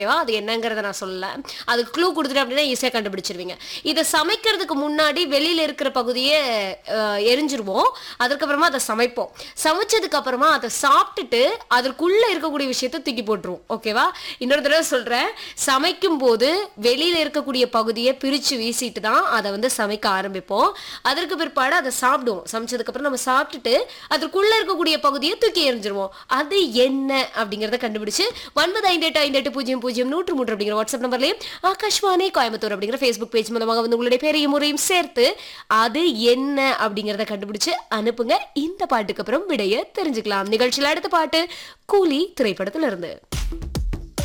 ஓகேவா அது என்னங்கிறத நான் சொல்லல அது க்ளூ கொடுத்துட்டு அப்படின்னா ஈஸியாக கண்டுபிடிச்சிருவீங்க இதை சமைக்கிறதுக்கு முன்னாடி வெளியில இருக்கிற பகுதியை அஹ், எரிஞ்சிருவோம் அதுக்கப்புறமா அதை சமைப்போம் சமைச்சதுக்கு அப்புறமா அதை சாப்பிட்டுட்டு அதற்குள்ள இருக்கக்கூடிய விஷயத்தை தூக்கி போட்டுருவோம் ஓகேவா இன்னொரு தடவை சொல்றேன் சமைக்கும் போது வெளியில இருக்கக்கூடிய பகுதியை பிரிச்சு வீசிட்டு தான் அதை வந்து சமைக்க ஆரம்பிப்போம் அதற்கு பிற்பாடு அதை சாப்பிடுவோம் சமைச்சதுக்கு அப்புறம் நம்ம சாப்பிட்டுட்டு அதற்குள்ள இருக்கக்கூடிய பகுதியை தூக்கி எறிஞ்சிருவோம் அது என்ன அப்படிங்கறத கண்டுபிடிச்சு ஒன்பது ஐந்து எட்டு ஐந்து எட்டு பூஜ்ஜியம் பூஜ்ஜியம் நூற்று மூன்று அப்படிங்கிற வாட்ஸ்அப் நம்பர்லயும் ஆகாஷ்வாணி கோயம்புத்தூர் அப்படிங்கிற ஃபேஸ்புக் பேஜ் மூலமாக வந்து உங்களுடைய பேரையும் முறையும் சேர்த்து அது என்ன அப்படிங்கறத கண்டுபிடிச்சு அனுப்புங்க இந்த பாட்டுக்கு அப்புறம் விடைய தெரிஞ்சுக்கலாம் நிகழ்ச்சியில் அடுத்த பாட்டு கூலி திரைப்படத்துல இருந்து